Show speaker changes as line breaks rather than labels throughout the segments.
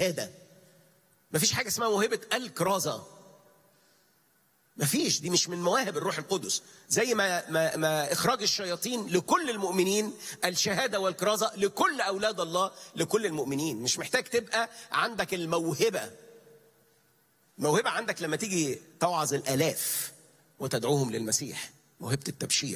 الشهاده مفيش حاجه اسمها موهبه الكرازه مفيش دي مش من مواهب الروح القدس زي ما ما ما اخراج الشياطين لكل المؤمنين الشهاده والكرازه لكل اولاد الله لكل المؤمنين مش محتاج تبقى عندك الموهبه موهبه عندك لما تيجي توعظ الالاف وتدعوهم للمسيح موهبه التبشير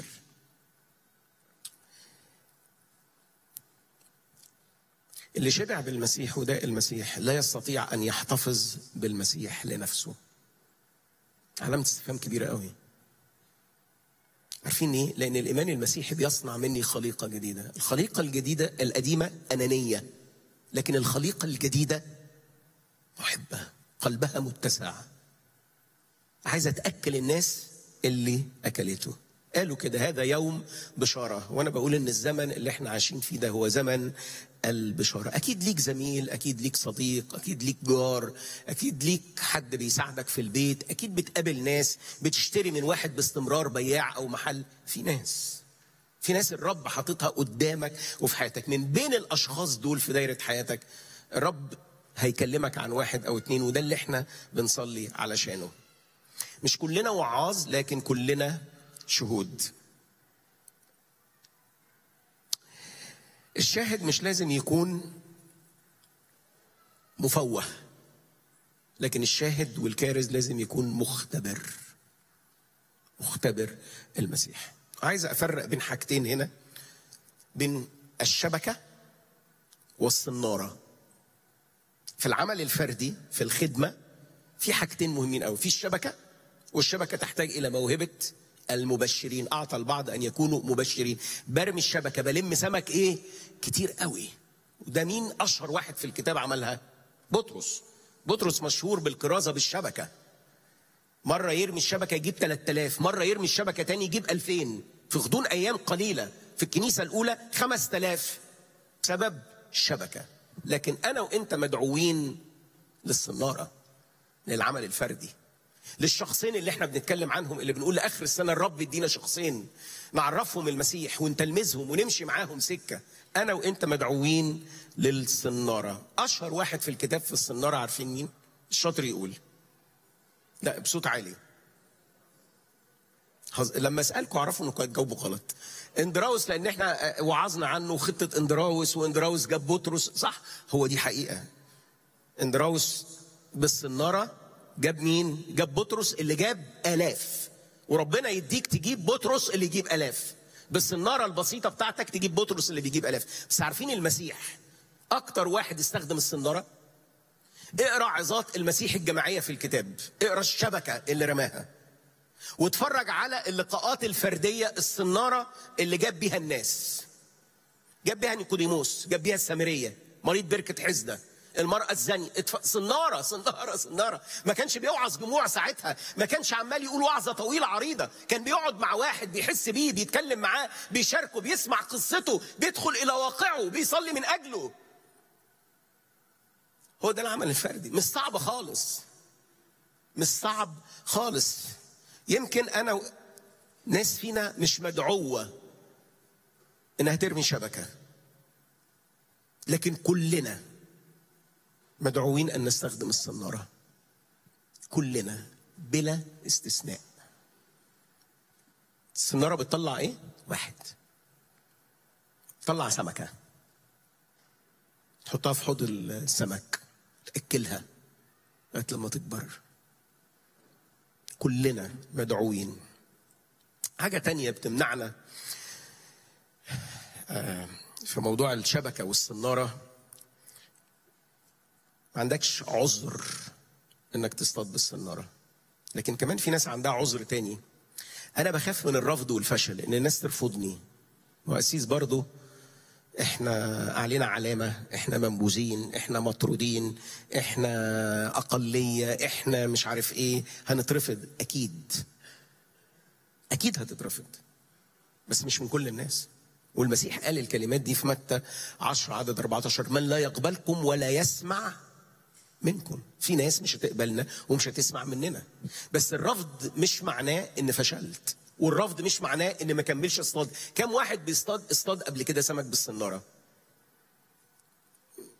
اللي شبع بالمسيح وداء المسيح لا يستطيع ان يحتفظ بالمسيح لنفسه علامة استفهام كبيرة قوي عارفين ليه؟ لأن الإيمان المسيحي بيصنع مني خليقة جديدة الخليقة الجديدة القديمة أنانية لكن الخليقة الجديدة محبة قلبها متسع عايزة تأكل الناس اللي أكلته قالوا كده هذا يوم بشارة وأنا بقول إن الزمن اللي احنا عايشين فيه ده هو زمن البشارة أكيد ليك زميل أكيد ليك صديق أكيد ليك جار أكيد ليك حد بيساعدك في البيت أكيد بتقابل ناس بتشتري من واحد باستمرار بياع أو محل في ناس في ناس الرب حاططها قدامك وفي حياتك من بين الأشخاص دول في دايرة حياتك الرب هيكلمك عن واحد أو اتنين وده اللي احنا بنصلي علشانه مش كلنا وعاظ لكن كلنا شهود الشاهد مش لازم يكون مفوه لكن الشاهد والكارز لازم يكون مختبر مختبر المسيح عايز افرق بين حاجتين هنا بين الشبكه والصناره في العمل الفردي في الخدمه في حاجتين مهمين قوي في الشبكه والشبكه تحتاج الى موهبه المبشرين اعطى البعض ان يكونوا مبشرين برمي الشبكه بلم سمك ايه كتير قوي وده مين اشهر واحد في الكتاب عملها بطرس بطرس مشهور بالكرازه بالشبكه مره يرمي الشبكه يجيب 3000 مره يرمي الشبكه تاني يجيب 2000 في غضون ايام قليله في الكنيسه الاولى 5000 سبب الشبكه لكن انا وانت مدعوين للصناره للعمل الفردي للشخصين اللي احنا بنتكلم عنهم اللي بنقول لاخر السنه الرب يدينا شخصين نعرفهم المسيح ونتلمذهم ونمشي معاهم سكه انا وانت مدعوين للصناره اشهر واحد في الكتاب في الصناره عارفين مين الشاطر يقول لا بصوت عالي هز... لما اسالكم اعرفوا انكم هتجاوبوا غلط اندراوس لان احنا وعظنا عنه خطه اندراوس واندراوس جاب بطرس صح هو دي حقيقه اندراوس بالصناره جاب مين؟ جاب بطرس اللي جاب آلاف وربنا يديك تجيب بطرس اللي يجيب آلاف بس النارة البسيطة بتاعتك تجيب بطرس اللي بيجيب آلاف بس عارفين المسيح أكتر واحد استخدم الصنارة اقرا عظات المسيح الجماعية في الكتاب اقرا الشبكة اللي رماها واتفرج على اللقاءات الفردية الصنارة اللي جاب بيها الناس جاب بيها نيكوديموس جاب بيها السامرية مريض بركة حزدة المرأة الزانية اتف... صنارة صنارة صنارة ما كانش بيوعظ جموع ساعتها ما كانش عمال يقول وعظة طويلة عريضة كان بيقعد مع واحد بيحس بيه بيتكلم معاه بيشاركه بيسمع قصته بيدخل إلى واقعه بيصلي من أجله هو ده العمل الفردي مش صعب خالص مش صعب خالص يمكن أنا و... ناس فينا مش مدعوة إنها ترمي شبكة لكن كلنا مدعوين ان نستخدم الصناره كلنا بلا استثناء الصناره بتطلع ايه واحد تطلع سمكه تحطها في حوض السمك تاكلها لغايه لما تكبر كلنا مدعوين حاجه تانية بتمنعنا في موضوع الشبكه والصناره ما عندكش عذر انك تصطاد بالصناره لكن كمان في ناس عندها عذر تاني انا بخاف من الرفض والفشل ان الناس ترفضني واسيس برضو احنا علينا علامه احنا منبوذين احنا مطرودين احنا اقليه احنا مش عارف ايه هنترفض اكيد اكيد هتترفض بس مش من كل الناس والمسيح قال الكلمات دي في متى 10 عدد 14 من لا يقبلكم ولا يسمع منكم في ناس مش هتقبلنا ومش هتسمع مننا بس الرفض مش معناه ان فشلت والرفض مش معناه ان ما كملش اصطاد كم واحد بيصطاد اصطاد قبل كده سمك بالصناره